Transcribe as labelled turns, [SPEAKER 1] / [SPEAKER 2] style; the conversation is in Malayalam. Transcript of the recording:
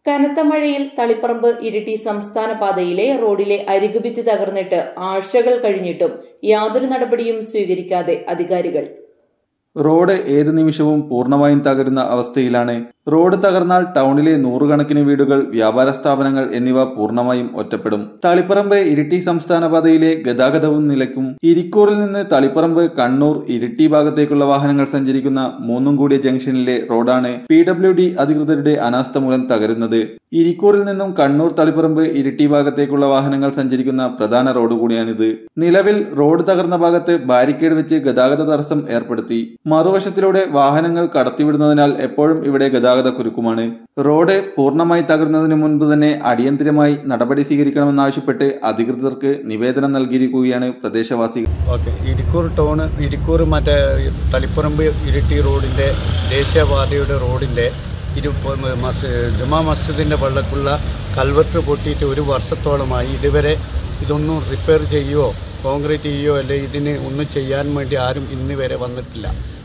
[SPEAKER 1] കനത്ത മഴയിൽ തളിപ്പറമ്പ് ഇരിട്ടി സംസ്ഥാന പാതയിലെ റോഡിലെ അരികുഭിത്തി തകർന്നിട്ട് ആഴ്ചകൾ കഴിഞ്ഞിട്ടും യാതൊരു നടപടിയും സ്വീകരിക്കാതെ അധികാരികൾ
[SPEAKER 2] റോഡ് ഏത് നിമിഷവും പൂർണ്ണമായും തകരുന്ന അവസ്ഥയിലാണ് റോഡ് തകർന്നാൽ ടൗണിലെ നൂറുകണക്കിന് വീടുകൾ വ്യാപാര സ്ഥാപനങ്ങൾ എന്നിവ പൂർണ്ണമായും ഒറ്റപ്പെടും തളിപ്പറമ്പ് ഇരിട്ടി സംസ്ഥാന പാതയിലെ ഗതാഗതവും നിലയ്ക്കും ഇരിക്കൂറിൽ നിന്ന് തളിപ്പറമ്പ് കണ്ണൂർ ഇരിട്ടി ഭാഗത്തേക്കുള്ള വാഹനങ്ങൾ സഞ്ചരിക്കുന്ന മൂന്നും കൂടിയ ജംഗ്ഷനിലെ റോഡാണ് പി ഡബ്ല്യു ഡി അധികൃതരുടെ അനാസ്ഥ മൂലം തകരുന്നത് ഇരിക്കൂറിൽ നിന്നും കണ്ണൂർ തളിപ്പറമ്പ് ഇരിട്ടി ഭാഗത്തേക്കുള്ള വാഹനങ്ങൾ സഞ്ചരിക്കുന്ന പ്രധാന റോഡ് കൂടിയാണിത് നിലവിൽ റോഡ് തകർന്ന ഭാഗത്ത് ബാരിക്കേഡ് വെച്ച് ഗതാഗത തടസ്സം ഏർപ്പെടുത്തി മറുവശത്തിലൂടെ വാഹനങ്ങൾ കടത്തിവിടുന്നതിനാൽ എപ്പോഴും ഇവിടെ ഗതാഗത കുരുക്കുമാണ് റോഡ് പൂർണ്ണമായി തകർന്നതിന് മുൻപ് തന്നെ അടിയന്തിരമായി നടപടി സ്വീകരിക്കണമെന്നാവശ്യപ്പെട്ട് അധികൃതർക്ക് നിവേദനം നൽകിയിരിക്കുകയാണ് പ്രദേശവാസികൾ
[SPEAKER 3] ഓക്കെ ഇരിക്കൂർ ടൗണ് ഇരിക്കൂർ മറ്റേ തളിപ്പറമ്പ് ഇരിട്ടി റോഡിൻ്റെ ദേശീയപാതയുടെ റോഡിൻ്റെ ഇരു മസ് ജുമാ മസ്ജിദിൻ്റെ വെള്ളക്കുള്ള കൽവത്ത് പൊട്ടിയിട്ട് ഒരു വർഷത്തോളമായി ഇതുവരെ ഇതൊന്നും റിപ്പയർ ചെയ്യുകയോ കോൺക്രീറ്റ് ചെയ്യുകയോ അല്ലെ ഇതിന് ഒന്നും ചെയ്യാൻ വേണ്ടി ആരും ഇന്ന് വരെ വന്നിട്ടില്ല